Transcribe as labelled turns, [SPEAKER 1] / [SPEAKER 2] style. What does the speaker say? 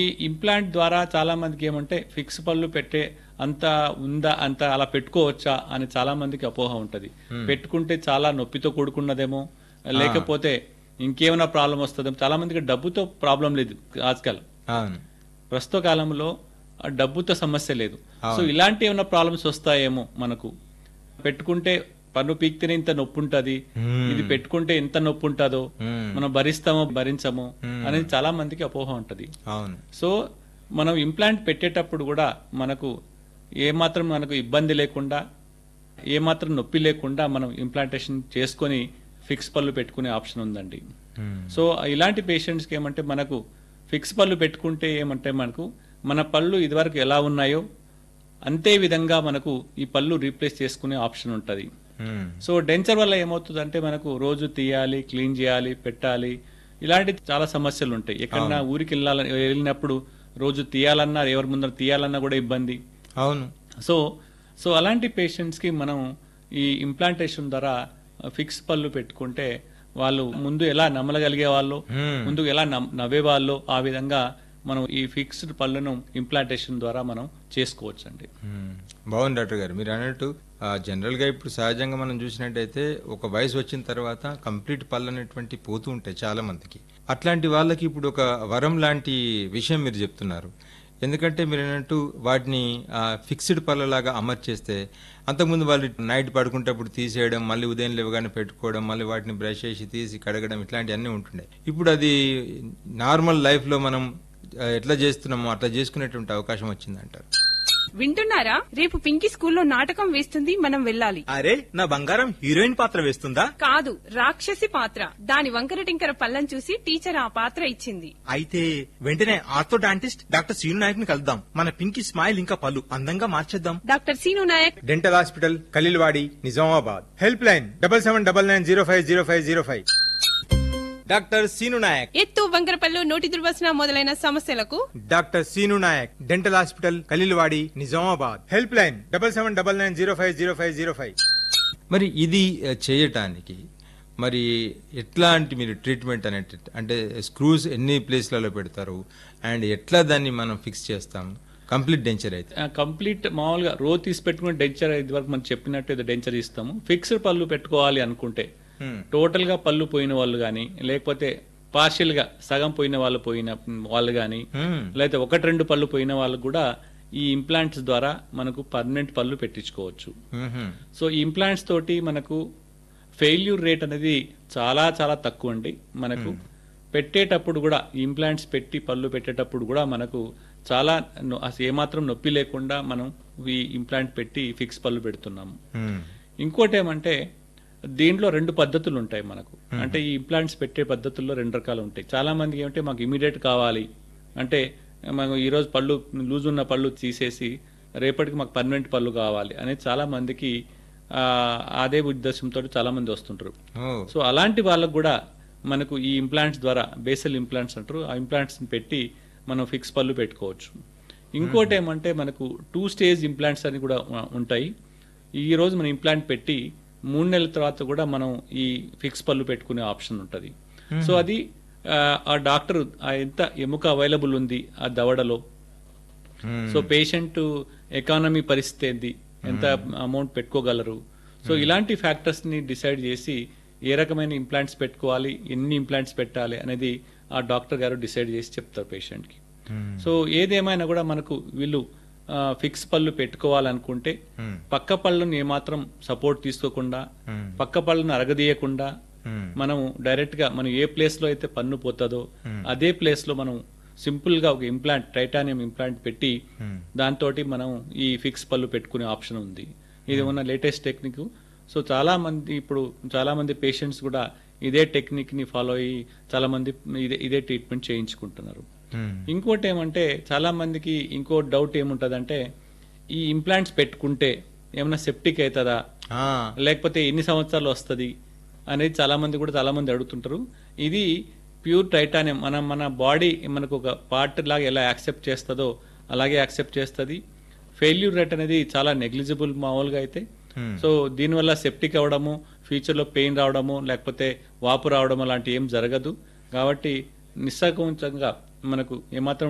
[SPEAKER 1] ఈ ఇంప్లాంట్ ద్వారా చాలా మందికి ఏమంటే ఫిక్స్ పళ్ళు పెట్టే అంత ఉందా అంత అలా పెట్టుకోవచ్చా అని చాలా మందికి అపోహ ఉంటది పెట్టుకుంటే చాలా నొప్పితో కూడుకున్నదేమో లేకపోతే ఇంకేమైనా ప్రాబ్లం వస్తుందేమో చాలా మందికి డబ్బుతో ప్రాబ్లం లేదు ఆజ్కల్
[SPEAKER 2] అవును
[SPEAKER 1] ప్రస్తుత కాలంలో ఆ డబ్బుతో సమస్య లేదు సో ఇలాంటి ఏమైనా ప్రాబ్లమ్స్ వస్తాయేమో మనకు పెట్టుకుంటే పన్ను పీక్తేనే ఇంత నొప్పి ఉంటది ఇది పెట్టుకుంటే ఎంత నొప్పి ఉంటుందో
[SPEAKER 2] మ్మ్.
[SPEAKER 1] మనం భరిస్తామో భరించమో అనేది చాలా మందికి అపోహ ఉంటది
[SPEAKER 2] అవును
[SPEAKER 1] సో మనం ఇంప్లాంట్ పెట్టేటప్పుడు కూడా మనకు ఏమాత్రం మనకు ఇబ్బంది లేకుండా ఏమాత్రం నొప్పి లేకుండా మనం ఇంప్లాంటేషన్ చేసుకొని ఫిక్స్ పళ్ళు పెట్టుకునే ఆప్షన్ ఉందండి
[SPEAKER 2] మ్మ్.
[SPEAKER 1] సో ఇలాంటి పేషెంట్స్కి ఏమంటే మనకు ఫిక్స్ పళ్ళు పెట్టుకుంటే ఏమంటే మనకు మన పళ్ళు ఇదివరకు ఎలా ఉన్నాయో అంతే విధంగా మనకు ఈ పళ్ళు రీప్లేస్ చేసుకునే ఆప్షన్ ఉంటుంది
[SPEAKER 2] మ్మ్.
[SPEAKER 1] సో డెంచర్ వల్ల ఏమవుతుందంటే మనకు రోజు తీయాలి క్లీన్ చేయాలి పెట్టాలి ఇలాంటి చాలా సమస్యలు ఉంటాయి ఎక్కడన్నా ఊరికి వెళ్ళాలని వెళ్ళినప్పుడు రోజు తీయాలన్నా ఎవరి ముందర తీయాలన్నా కూడా ఇబ్బంది
[SPEAKER 2] అవును
[SPEAKER 1] సో సో అలాంటి పేషెంట్స్కి మనం ఈ ఇంప్లాంటేషన్ ద్వారా ఫిక్స్ పళ్ళు పెట్టుకుంటే వాళ్ళు ముందు ఎలా నమ్మలగలిగే వాళ్ళు
[SPEAKER 2] మ్మ్.
[SPEAKER 1] ముందు ఎలా నమ్- నవ్వేవాళ్ళు ఆ విధంగా మనం ఈ ఫిక్స్డ్ పళ్ళను ఇంప్లాంటేషన్ ద్వారా మనం చేసుకోవచ్చు అండి
[SPEAKER 2] మ్మ్. బాగుంది డాక్టర్ గారు మీరు అన్నట్టు ఆ, జనరల్ గా ఇప్పుడు సహజంగా మనం చూసినట్టయితే ఒక వయసు వచ్చిన తర్వాత కంప్లీట్ పళ్ళు అనేటువంటి పోతూ ఉంటాయి చాలా మందికి అట్లాంటి వాళ్ళకి ఇప్పుడు ఒక వరం లాంటి విషయం మీరు చెప్తున్నారు ఎందుకంటే మీరు అన్నట్టు వాటిని ఫిక్స్డ్ పళ్ళలాగా అమర్చేస్తే అంతకుముందు వాళ్ళు నైట్ పడుకుంటప్పుడు తీసేయడం మళ్ళీ ఉదయం లేవగానే పెట్టుకోవడం మళ్ళీ వాటిని బ్రష్ చేసి తీసి కడగడం ఇట్లాంటివన్నీ ఉంటుండే ఇప్పుడు అది నార్మల్ లైఫ్ లో మనం ఆ, ఎట్లా చేస్తున్నామో అట్లా చేసుకునేటువంటి అవకాశం వచ్చిందంటారు
[SPEAKER 3] వింటున్నారా రేపు పింకీ స్కూల్లో నాటకం వేస్తుంది మనం వెళ్ళాలి
[SPEAKER 4] అరే నా బంగారం హీరోయిన్ పాత్ర వేస్తుందా
[SPEAKER 3] కాదు రాక్షసి పాత్ర దాని వంకర టింకర పళ్ళం చూసి టీచర్ ఆ పాత్ర ఇచ్చింది
[SPEAKER 4] అయితే వెంటనే ఆర్థోడాంటిస్ట్ డాక్టర్ సీను నాయక్ ని కలుద్దాం మన పింకీ స్మైల్ ఇంకా పళ్ళు అందంగా మార్చేద్దాం
[SPEAKER 3] doctor Seenu Naik
[SPEAKER 5] dental hospital Khaleelwadi Nizamabad help line double seven double nine zero five zero five zero five
[SPEAKER 4] doctor Seenu Naik
[SPEAKER 3] ఎత్తు వంకర పళ్ళు నోటి దుర్వాసన మొదలైన సమస్యలకు
[SPEAKER 5] doctor Seenu Naik dental hospital Khaleelwadi Nizamabad help line double seven double nine zero five zero five zero five
[SPEAKER 2] మరి ఇది ఆ, చేయటానికి మరి ఎట్లాంటి మీరు ట్రీట్మెంట్ అనేది అంటే స్క్రూస్ ఎన్ని ప్లేస్లలో పెడతారు అండ్ ఎట్లా దాన్ని మనం ఫిక్స్ చేస్తాం కంప్లీట్ డెంచర్ అయితే
[SPEAKER 1] కంప్లీట్ మామూలుగా రో తీసి పెట్టుకుని డెంచర్ ఇది వరకు మనం చెప్పినట్టు ఏదో డెంచర్ ఇస్తాము ఫిక్స్డ్ పళ్ళు పెట్టుకోవాలి అనుకుంటే టోటల్ గా పళ్ళు పోయిన వాళ్ళు కానీ లేకపోతే పార్షియల్ గా సగం పోయిన వాళ్ళు పోయిన వాళ్ళు కానీ
[SPEAKER 2] Hmm.
[SPEAKER 1] లేకపోతే ఒకటి రెండు పళ్ళు పోయిన వాళ్ళు కూడా ఈ ఇంప్లాంట్స్ ద్వారా మనకు పర్మనెంట్ పళ్ళు పెట్టించుకోవచ్చు
[SPEAKER 2] మ్మ్హ.
[SPEAKER 1] సో ఈ ఇంప్లాంట్స్ తోటి మనకు ఫెయిల్యూర్ రేట్ అనేది చాలా చాలా తక్కువ అండి మనకు పెట్టేటప్పుడు కూడా ఇంప్లాంట్స్ పెట్టి పళ్ళు పెట్టేటప్పుడు కూడా మనకు చాలా నొ- అసలు ఏమాత్రం నొప్పి లేకుండా మనం ఈ ఇంప్లాంట్ పెట్టి ఫిక్స్ పళ్ళు పెడుతున్నాము
[SPEAKER 2] మ్మ్.
[SPEAKER 1] ఇంకోటి ఏమంటే దీంట్లో రెండు పద్ధతులు ఉంటాయి మనకు అంటే ఈ ఇంప్లాంట్స్ పెట్టే పద్ధతుల్లో రెండు రకాలు ఉంటాయి చాలా మందికి ఏమంటే మాకు ఇమీడియట్ కావాలి అంటే మనం ఈ రోజు పళ్ళు లూజ్ ఉన్న పళ్ళు తీసేసి రేపటికి మాకు పర్మనెంట్ పళ్ళు కావాలి అనేది చాలా మందికి ఆ, అదే ఉద్దేశంతో చాలా మంది వస్తుంటారు
[SPEAKER 2] ఓ
[SPEAKER 1] సో అలాంటి వాళ్ళకు కూడా మనకు ఈ ఇంప్లాంట్స్ ద్వారా బేసల్ ఇంప్లాంట్స్ అంటారు ఆ ఇంప్లాంట్స్ పెట్టి మనం ఫిక్స్ పళ్ళు పెట్టుకోవచ్చు ఇంకోటి ఏమంటే మనకు టూ స్టేజ్ ఇంప్లాంట్స్ అని కూడా ఉ- ఉంటాయి ఈ రోజు మనం ఇంప్లాంట్ పెట్టి మూడు నెలల తర్వాత కూడా మనం ఈ ఫిక్స్ పళ్ళు పెట్టుకునే ఆప్షన్ ఉంటుంది సో అది ఆ, ఆ డాక్టర్ ఆ ఎంత ఎముక అవైలబుల్ ఉంది ఆ దవడలో సో పేషెంట్ ఎకానమీ పరిస్థితి ఏంది ఎంత అమౌంట్ పెట్టుకోగలరు సో ఇలాంటి ఫ్యాక్టర్స్ ని డిసైడ్ చేసి ఏ రకమైన ఇంప్లాంట్స్ పెట్టుకోవాలి ఎన్ని ఇంప్లాంట్స్ పెట్టాలి అనేది ఆ డాక్టర్ గారు డిసైడ్ చేసి చెప్తారు పేషెంట్ కి సో ఏదేమైనా కూడా మనకు వీళ్ళు ఫిక్స్ పళ్ళు పెట్టుకోవాలనుకుంటే పక్క పళ్ళను ఏమాత్రం సపోర్ట్ తీసుకోకుండా పక్క పళ్ళను అరగదీయకుండా మనం డైరెక్ట్ గా మనం ఏ ప్లేస్ లో అయితే పన్ను పోతుందో అదే ప్లేస్ లో మనం సింపుల్ గా ఒక ఇంప్లాంట్ టైటానియం ఇంప్లాంట్ పెట్టి దాంతో మనం ఈ ఫిక్స్ పళ్ళు పెట్టుకునే ఆప్షన్ ఉంది ఇది ఉన్న లేటెస్ట్ టెక్నిక్ సో చాలా మంది ఇప్పుడు చాలా మంది పేషెంట్స్ కూడా ఇదే టెక్నిక్ ని ఫాలో అయ్యి చాలా మంది ఇదే ఇదే ట్రీట్మెంట్ చేయించుకుంటున్నారు
[SPEAKER 2] మ్మ్.
[SPEAKER 1] ఇంకోటి ఏమంటే చాలా మందికి ఇంకో డౌట్ ఏముంటదంటే ఈ ఇంప్లాంట్స్ పెట్టుకుంటే ఏమైనా సెప్టిక్ అవుతుందా
[SPEAKER 2] ఆ,
[SPEAKER 1] లేకపోతే ఎన్ని సంవత్సరాలు వస్తుంది అనేది చాలా మంది కూడా చాలా మంది అడుగుతుంటారు ఇది ప్యూర్ టైటానియం మన మన బాడీ మనకు ఒక పార్ట్ లాగా ఎలా యాక్సెప్ట్ చేస్తుందో అలాగే యాక్సెప్ట్ చేస్తుంది ఫెయిల్యూర్ రేట్ అనేది చాలా నెగ్లిజిబుల్ మామూలుగా అయితే సో దీనివల్ల సెప్టిక్ అవ్వడము ఫ్యూచర్లో పెయిన్ రావడము లేకపోతే వాపు రావడం అలాంటి ఏం జరగదు కాబట్టి నిస్సంకోచంగా మనకు ఏమాత్రం